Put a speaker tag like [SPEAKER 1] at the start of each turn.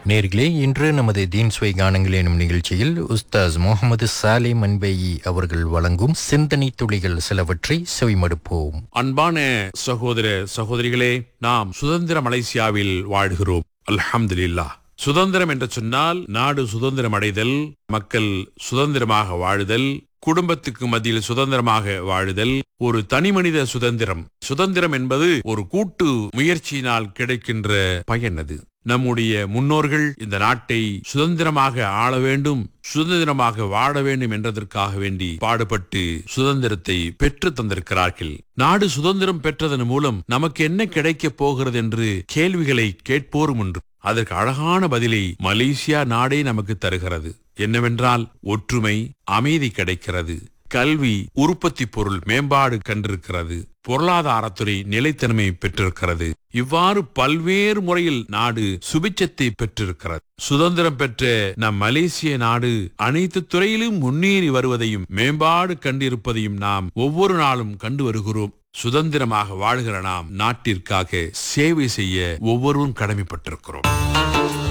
[SPEAKER 1] நேர்களே இன்று நமது தீன் சுவை கானங்கள் எனும் நிகழ்ச்சியில் உஸ்தாஸ் முகமது சாலே மன்பேயி அவர்கள் வழங்கும் சிந்தனை துளிகள் சிலவற்றை செவிமடுப்போம்
[SPEAKER 2] அன்பான சகோதர சகோதரிகளே நாம் சுதந்திர மலேசியாவில் வாழ்கிறோம் அல்ஹம்துலில்லாஹ் சுதந்திரம் என்று சொன்னால் நாடு சுதந்திரம் அடைதல் மக்கள் சுதந்திரமாக வாழுதல் குடும்பத்துக்கு மத்தியில் சுதந்திரமாக வாழுதல் ஒரு தனி மனித சுதந்திரம் சுதந்திரம் என்பது ஒரு கூட்டு முயற்சியினால் கிடைக்கின்ற பயன் அது நம்முடைய முன்னோர்கள் இந்த நாட்டை சுதந்திரமாக ஆள வேண்டும் சுதந்திரமாக வாழ வேண்டும் என்றதற்காக வேண்டி பாடுபட்டு சுதந்திரத்தை பெற்று தந்திருக்கிறார்கள் நாடு சுதந்திரம் பெற்றதன் மூலம் நமக்கு என்ன கிடைக்கப் போகிறது என்று கேள்விகளை கேட்போரும் உண்டு அதற்கு அழகான பதிலை மலேசியா நாடே நமக்கு தருகிறது என்னவென்றால் ஒற்றுமை அமைதி கிடைக்கிறது கல்வி உற்பத்தி பொருள் மேம்பாடு கண்டிருக்கிறது பொருளாதாரத்துறை நிலைத்தன்மை பெற்றிருக்கிறது இவ்வாறு பல்வேறு முறையில் நாடு சுபிச்சத்தை பெற்றிருக்கிறது சுதந்திரம் பெற்ற நம் மலேசிய நாடு அனைத்து துறையிலும் முன்னேறி வருவதையும் மேம்பாடு கண்டிருப்பதையும் நாம் ஒவ்வொரு நாளும் கண்டு வருகிறோம் சுதந்திரமாக வாழ்கிற நாம் நாட்டிற்காக சேவை செய்ய ஒவ்வொருவரும் கடமைப்பட்டிருக்கிறோம்